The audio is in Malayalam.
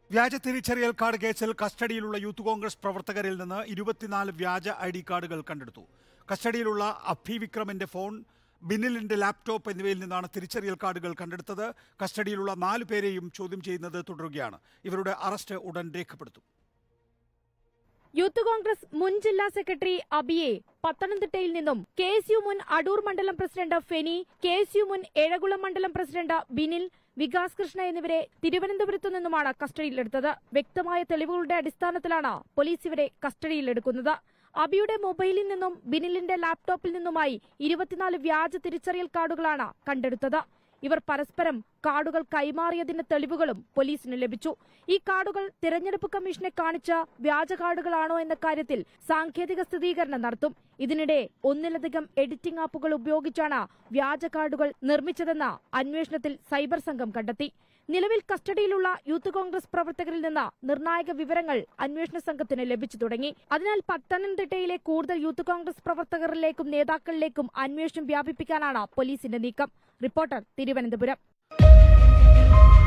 വ്യാജ തിരിച്ചറിയൽ കാർഡ് കേസിൽ കസ്റ്റഡിയിലുള്ള യൂത്ത് കോൺഗ്രസ് പ്രവർത്തകരിൽ നിന്ന് ഇരുപത്തിനാല് വ്യാജ ഐ ഡി കാർഡുകൾ കണ്ടെടുത്തു കസ്റ്റഡിയിലുള്ള അഭി വിക്രമിന്റെ ഫോൺ ബിനിലിന്റെ ലാപ്ടോപ്പ് എന്നിവയിൽ നിന്നാണ് തിരിച്ചറിയൽ കാർഡുകൾ കണ്ടെടുത്തത് കസ്റ്റഡിയിലുള്ള നാലു പേരെയും ചോദ്യം ചെയ്യുന്നത് തുടരുകയാണ് ഇവരുടെ അറസ്റ്റ് ഉടൻ രേഖപ്പെടുത്തും യൂത്ത് കോൺഗ്രസ് മുൻ ജില്ലാ സെക്രട്ടറി അബിയെ പത്തനംതിട്ടയിൽ നിന്നും കെ എസ് യു മുൻ അടൂർ മണ്ഡലം president Feni K S U മുൻ ഏഴകുളം മണ്ഡലം പ്രസിഡന്റ് ബിനിൽ വികാസ് കൃഷ്ണ എന്നിവരെ തിരുവനന്തപുരത്തു നിന്നുമാണ് കസ്റ്റഡിയിലെടുത്തത് വ്യക്തമായ തെളിവുകളുടെ അടിസ്ഥാനത്തിലാണ് പോലീസ് ഇവരെ കസ്റ്റഡിയിലെടുക്കുന്നത് അബിയുടെ മൊബൈലിൽ നിന്നും ബിനിലിന്റെ ലാപ്ടോപ്പിൽ നിന്നുമായി ഇരുപത്തിനാല് വ്യാജ തിരിച്ചറിയൽ കാർഡുകളാണ് കണ്ടെടുത്തത് ഇവർ പരസ്പരം കാർഡുകൾ കൈമാറിയതിന്റെ തെളിവുകളും പോലീസിന് ലഭിച്ചു ഈ കാർഡുകൾ തിരഞ്ഞെടുപ്പ് കമ്മീഷനെ കാണിച്ച വ്യാജ കാർഡുകളാണോ എന്ന കാര്യത്തിൽ സാങ്കേതിക സ്ഥിരീകരണം നടത്തും ഇതിനിടെ ഒന്നിലധികം എഡിറ്റിംഗ് ആപ്പുകൾ ഉപയോഗിച്ചാണ് വ്യാജ കാർഡുകൾ നിർമ്മിച്ചതെന്ന് അന്വേഷണത്തിൽ സൈബർ സംഘം കണ്ടെത്തി നിലവിൽ കസ്റ്റഡിയിലുള്ള യൂത്ത് കോൺഗ്രസ് പ്രവർത്തകരിൽ നിന്ന് നിർണായക വിവരങ്ങൾ അന്വേഷണ സംഘത്തിന് ലഭിച്ചു തുടങ്ങി അതിനാൽ പത്തനംതിട്ടയിലെ കൂടുതൽ യൂത്ത് കോൺഗ്രസ് പ്രവർത്തകരിലേക്കും നേതാക്കളിലേക്കും അന്വേഷണം വ്യാപിപ്പിക്കാനാണ് പോലീസിന്റെ നീക്കം റിപ്പോർട്ടർ തിരുവനന്തപുരം